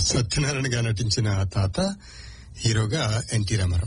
సత్యనారాయణగా నటించిన తాత హీరోగా ఎన్టీ రామారావు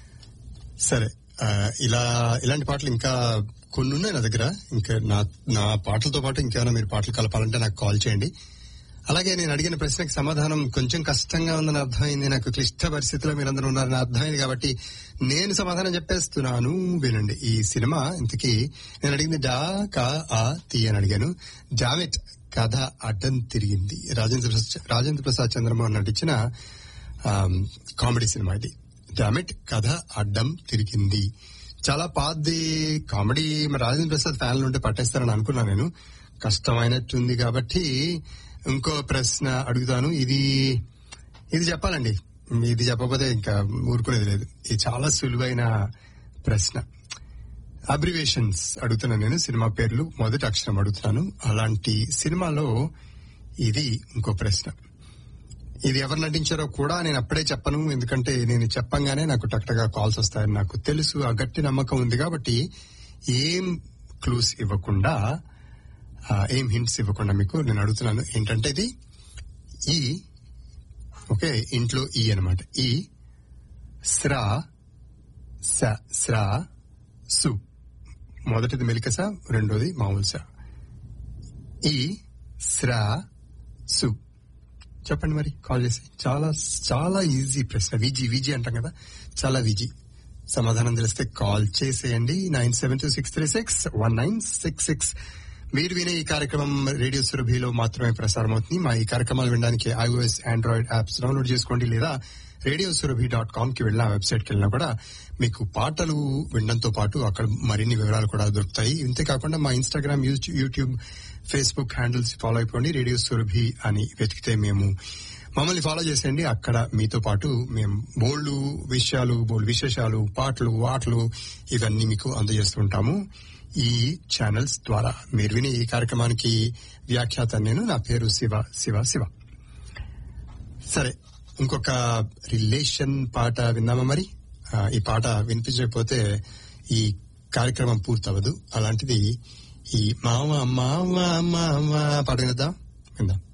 సరే ఆ, ఇలా ఇలాంటి పాటలు ఇంకా కొన్ని ఉన్నాయి నా దగ్గర ఇంకా నా నా పాటలతో పాటు ఇంకేమైనా మీరు పాటలు కలపాలంటే నాకు కాల్ చేయండి అలాగే నేను అడిగిన ప్రశ్నకి సమాధానం కొంచెం కష్టంగా ఉందని అర్థమైంది నాకు క్లిష్ట పరిస్థితిలో మీరందరూ ఉన్నారని అర్థమైంది కాబట్టి నేను సమాధానం చెప్పేస్తున్నాను వినండి ఈ సినిమా ఇంతకీ నేను అడిగింది డా కా ఆ తీ అని అడిగాను జామెట్ కథ అడ్డం తిరిగింది రాజేంద్ర ప్రసాద్ రాజేంద్ర ప్రసాద్ చంద్రమోహన్ నటించిన ఆమ్, కామెడీ సినిమా ఇది డామిట్ కథ అడ్డం తిరిగింది చాలా పాతది కామెడీ మరి రాజేంద్ర ప్రసాద్ ఫ్యాన్లు ఉంటే పట్టేస్తారని అనుకున్నాను నేను కష్టమైనట్టుంది కాబట్టి ఇంకో ప్రశ్న అడుగుతాను ఇది ఇది చెప్పాలండి ఇది చెప్పకపోతే ఇంకా ఊరుకునేది లేదు ఇది చాలా సులువైన ప్రశ్న అబ్రివేషన్స్ అడుగుతున్నాను నేను సినిమా పేర్లు మొదటి అక్షరం అడుగుతున్నాను అలాంటి సినిమాలో ఇది ఇంకో ప్రశ్న ఇది ఎవరు నటించారో కూడా నేను అప్పుడే చెప్పను ఎందుకంటే నేను చెప్పంగానే నాకు టక్టగా కాల్స్ వస్తాయని నాకు తెలుసు ఆ గట్టి నమ్మకం ఉంది కాబట్టి ఏం క్లూస్ ఇవ్వకుండా ఆ, ఏం హింట్స్ ఇవ్వకుండా మీకు నేను అడుగుతున్నాను ఏంటంటే ఇది ఈ ఓకే ఇంట్లో ఈ అన్నమాట ఈ స్రా స స్రా సు మొదటిది మెలిక స రెండోది మామూలు స ఈ స్రా సు చెప్పండి మరి కాల్ చేసి చాలా చాలా ఈజీ ప్రశ్న విజీ విజీ అంటాం కదా చాలా విజీ సమాధానం తెలిస్తే కాల్ చేసేయండి nine seven two six three six one nine six six మీరు వినే ఈ కార్యక్రమం రేడియో సురభిలో మాత్రమే ప్రసారం అవుతుంది మా ఈ కార్యక్రమాలు వినడానికి ఐఓఎస్ ఆండ్రాయిడ్ యాప్స్ డౌన్లోడ్ చేసుకోండి లేదా రేడియో సురభి డాట్ కామ్ కి వెళ్ళిన వెబ్సైట్ కి వెళ్ళినా కూడా మీకు పాటలు వినడంతో పాటు అక్కడ మరిన్ని వివరాలు కూడా దొరుకుతాయి ఇంతేకాకుండా మా Instagram YouTube Facebook handles follow అయిపోండి రేడియో సురభి అని వెతికితే మేము మమ్మల్ని ఫాలో చేసేయండి అక్కడ మీతో పాటు మేము బోల్డ్ విషయాలు బోల్డ్ విశేషాలు పాటలు ఆటలు ఇవన్నీ మీకు అందజేస్తుంటాము ఈ ఛానల్స్ ద్వారా మీరు విని ఈ కార్యక్రమానికి వ్యాఖ్యాత నేను నా పేరు శివ శివ శివ సరే ఇంకొక రిలేషన్ పాట విన్నామా మరి ఆ, ఈ పాట వినిపించకపోతే ఈ కార్యక్రమం పూర్తవదు అలాంటిది ఈ మామ మామ మామ పాట విందాం విందాం